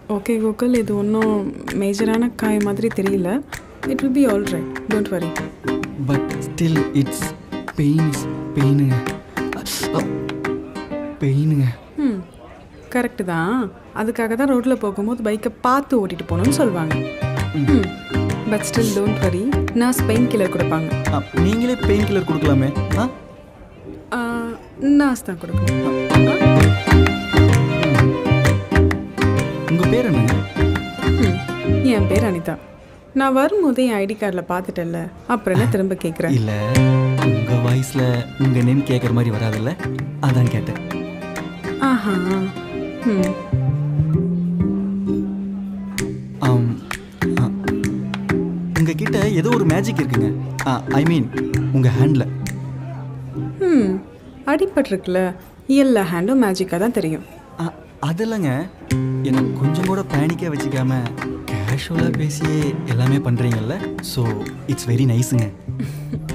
Okay Gokul இது ஒன்றும் மேஜரான காய மாதிரி தெரியல it will be all right don't worry but still it's pain is பெயினுங்க பெயினுங்க ம் கரெக்டு தான் அதுக்காக தான் ரோட்டில் போகும்போது பைக்கை பார்த்து ஓட்டிட்டு போகணும்னு சொல்லுவாங்க hmm but still don't worry nurse painkiller கொடுப்பாங்க நீங்களே பெயின் கில்லர் கொடுக்கலாமே ஆ நர்ஸ் தான் கொடுக்கணும் உங்கள் பேர் என்னங்க ம் என் பேர் அனிதா நான் வரும்போதே என் ஐடி கார்டில் பார்த்துட்டேன்ல அப்புறம் என்ன திரும்ப கேட்குறேன் இல்லை உங்கள் வாய்ஸில் உங்கள் நேம் கேட்குற மாதிரி வராதுல்ல அதான் கேட்டேன் ஆஹா ம் ஆம் ஆ. உங்ககிட்ட ஏதோ ஒரு மேஜிக் இருக்குங்க ஐ மீன் உங்கள் ஹேண்டில் ம் அடிபட்டிருக்குல்ல எல்லா ஹேண்டும் மேஜிக்காக தான் தெரியும் அது இல்லைங்க எனக்கு கொஞ்சம் கூட பேனிக்காக வச்சுக்காம கேஷுவலாக பேசியே எல்லாமே பண்ணுறீங்கல்ல ஸோ இட்ஸ் வெரி நைஸுங்க